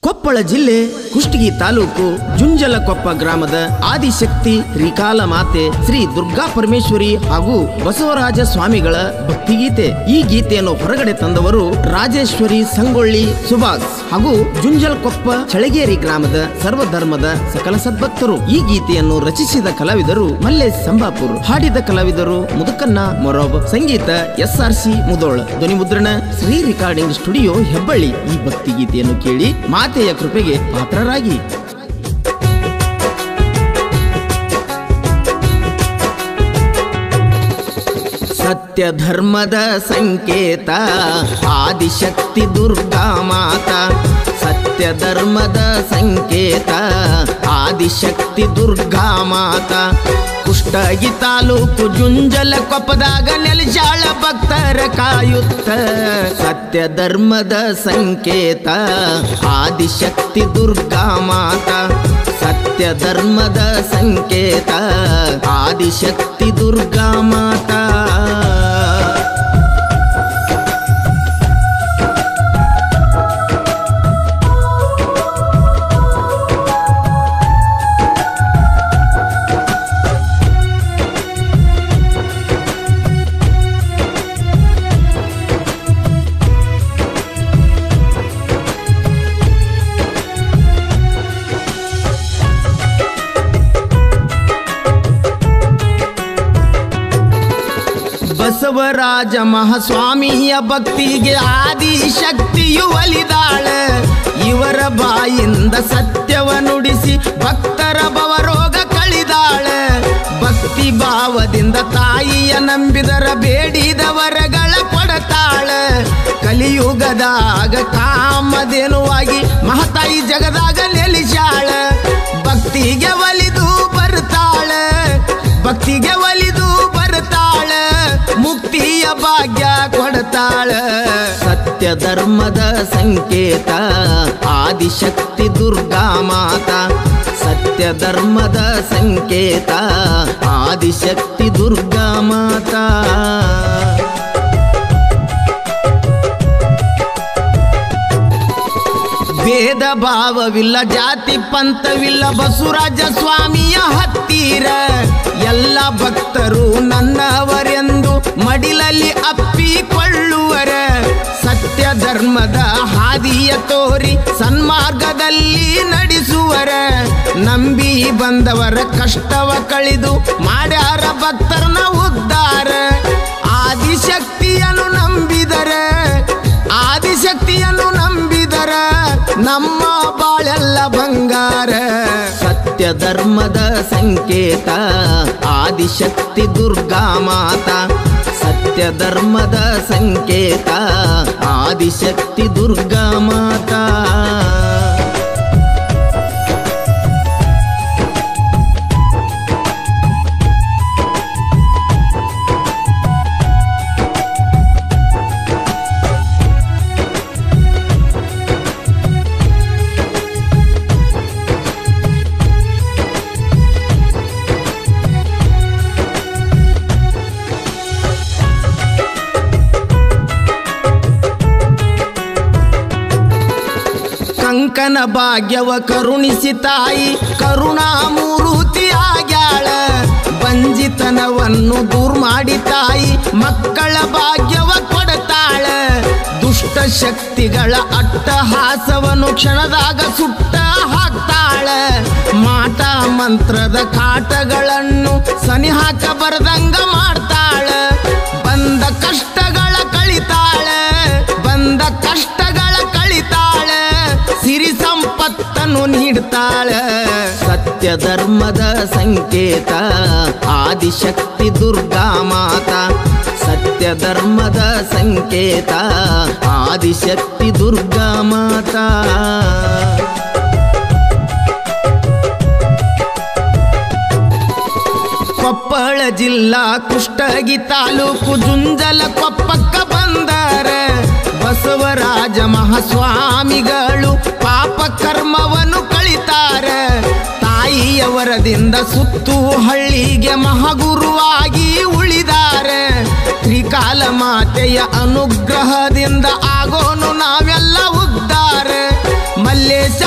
ಕೊಪ್ಪಳ ಜಿಲ್ಲೆ ಕುಷ್ಟಗಿ ತಾಲೂಕು ಜುಂಜಲಕೊಪ್ಪ ಗ್ರಾಮದ ಆದಿಶಕ್ತಿ ತ್ರಿಕಾಲ ಮಾತೆ ಶ್ರೀ ದುರ್ಗಾ ಪರಮೇಶ್ವರಿ ಹಾಗೂ ಬಸವರಾಜ ಸ್ವಾಮಿಗಳ ಭಕ್ತಿಗೀತೆ ಈ ಗೀತೆಯನ್ನು ಹೊರಗಡೆ ತಂದವರು ರಾಜೇಶ್ವರಿ ಸಂಗೊಳ್ಳಿ ಸುಭಾಗ್ ಹಾಗೂ ಜುಂಜಲಕೊಪ್ಪ ಚಳಗೇರಿ ಗ್ರಾಮದ ಸರ್ವಧರ್ಮದ ಸಕಲ ಸದ್ಭಕ್ತರು ಈ ಗೀತೆಯನ್ನು ರಚಿಸಿದ ಕಲಾವಿದರು ಮಲ್ಲೇಶ್ ಸಂಬಾಪುರ್ ಹಾಡಿದ ಕಲಾವಿದರು ಮುದುಕನ್ನ ಮೊರೋಬ್ ಸಂಗೀತ ಎಸ್ ಆರ್ ಸಿ ಮುದೋಳ ಧ್ವನಿ ಮುದ್ರಣ ಶ್ರೀ ರೆಕಾರ್ಡಿಂಗ್ ಸ್ಟುಡಿಯೋ ಹೆಬ್ಬಳ್ಳಿ ಈ ಭಕ್ತಿ ಗೀತೆಯನ್ನು ಕೇಳಿ ಮಾತೆಯ ಕೃಪೆಗೆ ಪಾತ್ರರಾಗಿ ಸತ್ಯ ಧರ್ಮದ ಸಂಕೇತ ಆದಿಶಕ್ತಿ ದುರ್ಗಾ ಮಾತಾ ಸತ್ಯ ಧರ್ಮದ ಸಂಕೇತ ಆದಿಶಕ್ತಿ ದುರ್ಗಾ ಮಾತಾ ಕುಷ್ಟಗಿ ತಾಲೂಕು ಜುಂಜಲ ಕೊಪ್ಪದಾಗ ನೆಲಜಾಳ ಭಕ್ತರ ಕಾಯುತ್ತ ಸತ್ಯ ಧರ್ಮದ ಸಂಕೇತ ಆದಿಶಕ್ತಿ ದುರ್ಗಾ ಮಾತಾ ಸತ್ಯ ಧರ್ಮದ ಸಂಕೇತ ಆದಿಶಕ್ತಿ ದುರ್ಗಾ ಮಾತಾ ಬಸವರಾಜ ಮಹಾಸ್ವಾಮಿಯ ಭಕ್ತಿಗೆ ಆದಿಶಕ್ತಿಯು ಒಲಿದಾಳ ಇವರ ಬಾಯಿಂದ ಸತ್ಯವ ನುಡಿಸಿ ಭಕ್ತರ ಭವರೋಗ ಕಳಿದಾಳ ಭಕ್ತಿ ಭಾವದಿಂದ ತಾಯಿಯ ನಂಬಿದರ ಬೇಡಿದವರಗಳ ಕೊಡತಾಳ ಕಲಿಯುಗದಾಗ ಕಾಮಧೇನುವಾಗಿ ಮಹತಾಯಿ ಜಗದಾಗ ನೆಲಿಸಾಳ ಭಕ್ತಿಗೆ ಒಲಿದು ಬರ್ತಾಳ ಭಕ್ತಿಗೆ ಒಲಿದು ಬರ್ತಾಳ ಮುಕ್ತಿಯ ಭಾಗ್ಯ ಕೊಡ್ತಾಳ ಸತ್ಯ ಧರ್ಮದ ಸಂಕೇತ ಆದಿಶಕ್ತಿ ದುರ್ಗಾ ಮಾತಾ ಸತ್ಯ ಧರ್ಮದ ಸಂಕೇತ ಆದಿಶಕ್ತಿ ದುರ್ಗಾ ಮಾತಾ ಭೇದ ಭಾವವಿಲ್ಲ ಜಾತಿ ಪಂಥವಿಲ್ಲ ಬಸವರಾಜ ಸ್ವಾಮಿಯ ಹತ್ತಿರ ಎಲ್ಲ ಭಕ್ತರು ನನ್ನವರೆಂದು ಮಡಿಲಲ್ಲಿ ಅಪ್ಪಿಕೊಳ್ಳುವರ ಸತ್ಯ ಧರ್ಮದ ಹಾದಿಯ ತೋರಿ ಸನ್ಮಾರ್ಗದಲ್ಲಿ ನಡೆಸುವರ ನಂಬಿ ಬಂದವರ ಕಷ್ಟವ ಕಳೆದು ಮಾಡ್ಯಾರ ಭಕ್ತರನ್ನ ಉದ್ಧಾರ ಆದಿಶಕ್ತಿಯನ್ನು ನಂಬಿದರೆ ಆದಿಶಕ್ತಿಯನ್ನು ನಂಬಿದರ ನಮ್ಮ ಬಾಳೆಲ್ಲ ಬಂಗಾರ ಸತ್ಯ ಧರ್ಮದ ಸಂಕೇತ ಆದಿಶಕ್ತಿ ದುರ್ಗಾ ಮಾತಾ ಸತ್ಯ ಧರ್ಮದ ಸಂಕೇತ ಆದಿಶಕ್ತಿ ದುರ್ಗಾ ಮಾತಾ ಕಂಕನ ಭಾಗ್ಯವ ಕರುಣಿಸಿ ತಾಯಿ ಕರುಣಾಮೂರುತಿ ಆಗ್ಯಾಳ ಬಂಜಿತನವನ್ನು ದೂರ್ ಮಾಡಿ ತಾಯಿ ಮಕ್ಕಳ ಭಾಗ್ಯವ ಕೊಡತಾಳ ದುಷ್ಟ ಶಕ್ತಿಗಳ ಅಟ್ಟಹಾಸವನ್ನು ಕ್ಷಣದಾಗ ಸುಟ್ಟ ಹಾಕ್ತಾಳ ಮಾಟ ಮಂತ್ರದ ಕಾಟಗಳನ್ನು ಸನಿಹಾಕ ಬರದಂಗ ಮಾಡ್ತಾಳ ಬಂದ ಕಷ್ಟಗಳ ಕಳಿತಾಳ ಬಂದ ಕಷ್ಟಗಳ ಕಳಿತಾಳ ಸಿರಿ ಸಂಪತ್ತನ್ನು ನೀಡ್ತಾಳ ಸತ್ಯ ಧರ್ಮದ ಸಂಕೇತ ಆದಿಶಕ್ತಿ ದುರ್ಗಾ ಮಾತಾ ಸತ್ಯ ಧರ್ಮದ ಸಂಕೇತ ಆದಿಶಕ್ತಿ ದುರ್ಗಾ ಮಾತಾ ಕೊಪ್ಪಳ ಜಿಲ್ಲಾ ಕುಷ್ಟಗಿ ತಾಲೂಕು ಜುಂಜಲ ಕೊಪ್ಪಕ್ಕ ಬಂದರ ಬಸವರಾಜ ಮಹಾಸ್ವಾಮಿಗಳು ಪಾಪ ಕರ್ಮವನ್ನು ಕಳಿತಾರ ತಾಯಿಯ ವರದಿಂದ ಸುತ್ತು ಹಳ್ಳಿಗೆ ಮಹಾಗುರುವಾಗಿ ಉಳಿದಾರೆ ತ್ರಿಕಾಲ ಮಾತೆಯ ಅನುಗ್ರಹದಿಂದ ಆಗೋನು ನಾವೆಲ್ಲ ಉದ್ಧಾರ ಮಲ್ಲೇಶ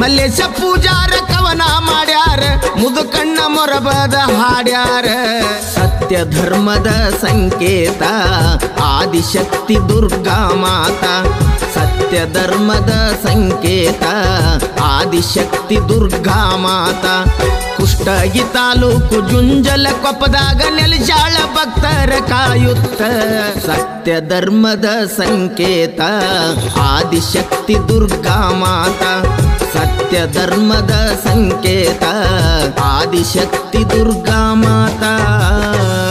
ಮಲ್ಲೇಶ ಪೂಜಾರ ಕವನ ಮಾಡ್ಯಾರ ಮುದುಕಣ್ಣ ಮೊರಬದ ಹಾಡ್ಯಾರ ಸತ್ಯ ಧರ್ಮದ ಸಂಕೇತ ಆದಿಶಕ್ತಿ ದುರ್ಗಾ ಮಾತಾ ಸತ್ಯ ಧರ್ಮದ ಸಂಕೇತ ಆದಿಶಕ್ತಿ ದುರ್ಗಾ ಮಾತಾ ಕುಷ್ಟಗಿ ತಾಲೂಕು ಜುಂಜಲ ಕೊಪ್ಪದಾಗ ನೆಲಜಾಳ ಭಕ್ತರ ಕಾಯುತ್ತ ಸತ್ಯ ಧರ್ಮದ ಸಂಕೇತ ಆದಿಶಕ್ತಿ ದುರ್ಗಾ ಮಾತಾ ಸತ್ಯ ಧರ್ಮದ ಸಂಕೇತ ಆದಿಶಕ್ತಿ ದುರ್ಗಾ ಮಾತಾ